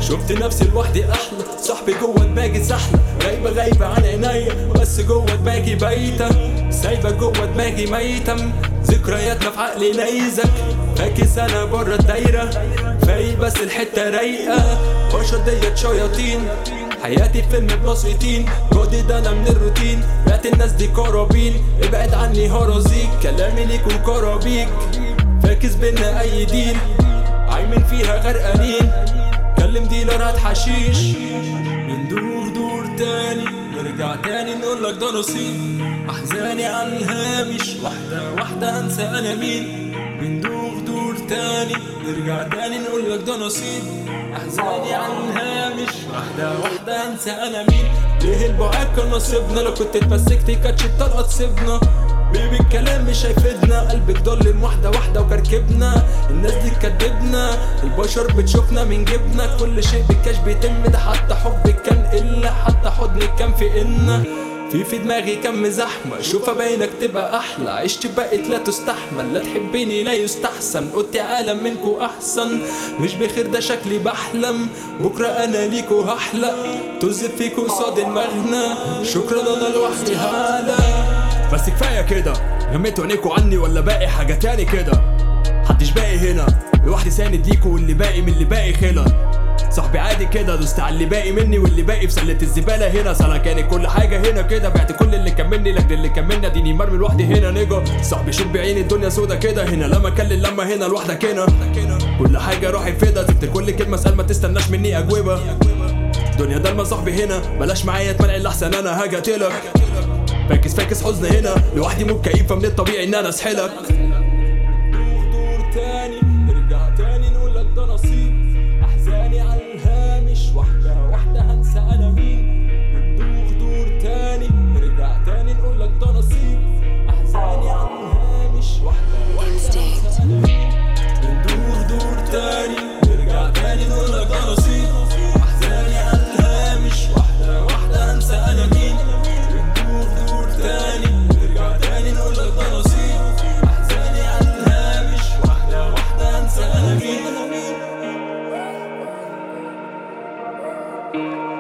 شفت نفسي لوحدي احلى صاحبي جوه دماغي سحلة غايبة غايبة عن عينيا بس جوه دماغي بايتة سايبة جوه دماغي ميتة ذكرياتنا في عقلي نيزك فاكس انا بره الدايرة فايق بس الحتة رايقة بشر ديت شياطين حياتي فيلم بسيطين جودي ده انا من الروتين بعت الناس دي كرابين ابعد عني هرازيك كلامي ليكم كرابيك فاكس بينا اي ديل عايمين فيها غرقانين كلم ديلرات حشيش ندور دور تاني نرجع تاني نقول لك ده نصيب احزاني على الهامش واحدة واحدة انسى انا مين بندور دور تاني نرجع تاني نقول لك ده نصيب احزاني على الهامش واحدة واحدة انسى انا مين ليه البعاد كان نصيبنا لو كنت اتمسكت كانتش الطلقة تسيبنا بيبي الكلام مش هيفيدنا قلبك ضلم واحدة واحدة وكركبنا الناس دي تكدبنا البشر بتشوفنا من جبنا كل شيء بالكاش بيتم ده حتى حبك كان إلا حتى حضنك كان في إنا في في دماغي كم زحمة شوفها باينك تبقى أحلى عشت بقت لا تستحمل لا تحبيني لا يستحسن قلت عالم منكو أحسن مش بخير ده شكلي بحلم بكرة أنا ليكو هحلق طز فيكو قصاد المغنى شكرا أنا لوحدي هعلى بس كفايه كده غميتوا عينيكوا عني ولا باقي حاجه تاني كده محدش باقي هنا لوحدي ساند ليكوا واللي باقي من اللي باقي خلل صاحبي عادي كده دوست على اللي باقي مني واللي باقي في سلة الزبالة هنا سنة كانت كل حاجة هنا كده بعت كل اللي كملني لك اللي كملنا ديني مرمي لوحدي هنا نيجا صاحبي شوف بعيني الدنيا سودا كده هنا لما اكلم لما هنا لوحدك هنا كل حاجة روحي فدا سبت كل كلمة اسأل ما تستناش مني أجوبة دنيا ضلمة صاحبي هنا بلاش معايا تمنع الأحسن أنا هاجي أقتلك فاكس فاكس حزن هنا لوحدي مو كئيب فمن الطبيعي ان انا اسحلك دور تاني نرجع تاني نقول لك ده نصيب احزاني على الهامش واحده واحده هنسى انا مين بندور دور تاني نرجع تاني نقول لك ده نصيب احزاني على الهامش واحده واحده هنسى انا مين بندور دور تاني نرجع تاني نقول لك ده نصيب احزاني على الهامش واحده واحده هنسى انا مين بندور دور تاني نرجع تاني نقول لك ده نصيب احزاني على الهامش واحده واحده هنسى انا مين